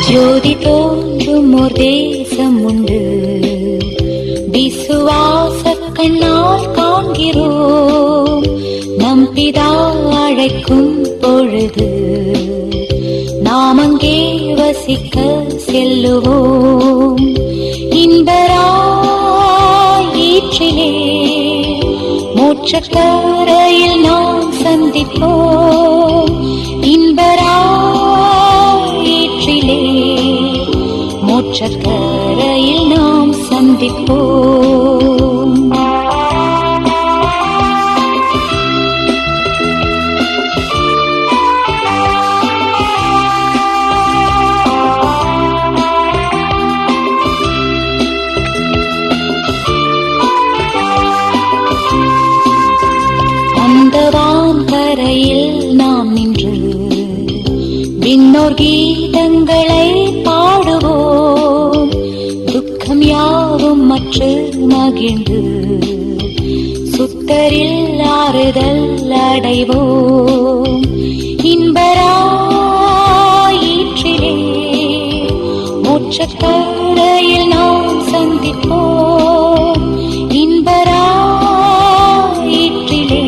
ஜோதி தோன்றும் ஓர் தேசம் உண்டு விசுவாச கண்ணால் காண்கிறோம் நம் பிதா அழைக்கும் பொழுது நாம் அங்கே வசிக்க செல்லுவோம் இன்பராயிற்றிலே மோட்சக்கரையில் நாம் சந்திப்போம் இன்பராயிற்றிலே மோட்சக்கரையில் நாம் சந்திப்போம் அந்த வான்கரையில் நாம் நின்று விண்ணோர் கீதங்களை பாடுவோம் துக்கம் யாவும் மற்ற மகிழ்ந்து சுத்தரில் ஆறுதல் அடைவோம் இன்பராயிற்றிலே மோட்சக்கரையில் நாம் சந்திப்போம் இன்பராயிற்றிலே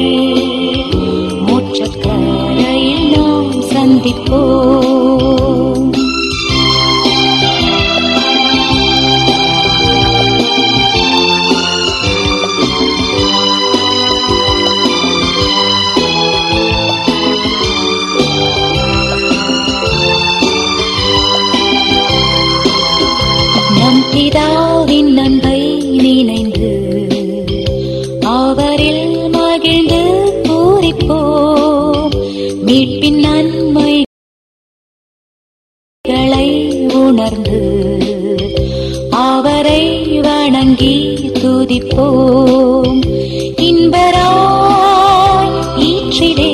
மோட்சக்கரையில் நாம் சந்திப்போம் நம் பிதாவின் அன்பை நினைந்து அவரில் மகிழ்ந்து பூரிப்போம் மீட்பின் நன்மைகளை உணர்ந்து அவரை வணங்கி துதிப்போம் இன்பராய் ஈற்றிலே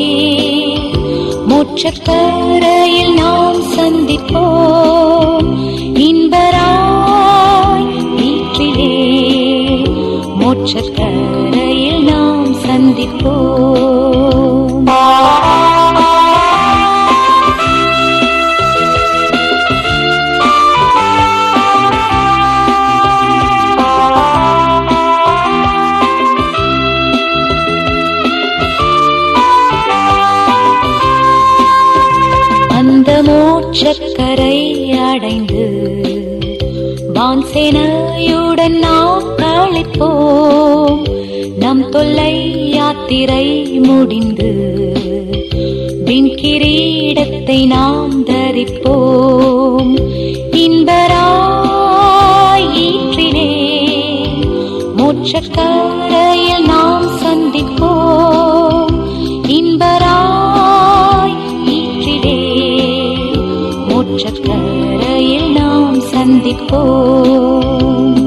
மோட்சக்கரையில் நாம் சந்திப்போம் இன்பராய் ஈற்றிலே மோட்சக்கரையில் நாம் சந்திப்போம் அந்த மோட்சக்கரை அடைந்து வான்சேனையுடன் நாம் கழிப்போம் நம் தொல்லை யாத்திரை முடிந்து விண் கிரீடத்தை நாம் தரிப்போம் இன்பராயிற்றிலே மோட்சக்கரையில் நாம் சந்திப்போம் இன்பராய் ஈற்றிலே மோட்சக்கரையில் நாம் சந்திப்போம்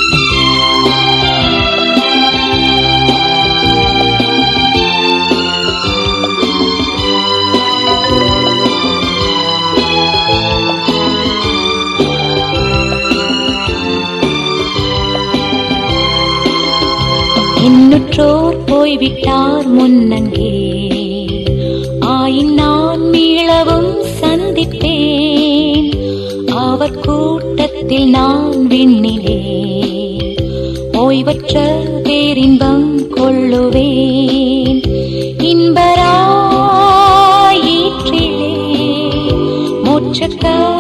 இன்னுற்றோர் போய்விட்டார் முன்னங்கே ஆயின் நான் மீளவும் சந்திப்பேன் அவர் கூட்டத்தில் நான் விண்ணிலே ஓய்வற்ற பேரின்பம் கொள்ளுவேன் இன்பராயிற்றிலே மோட்சக்கரையில்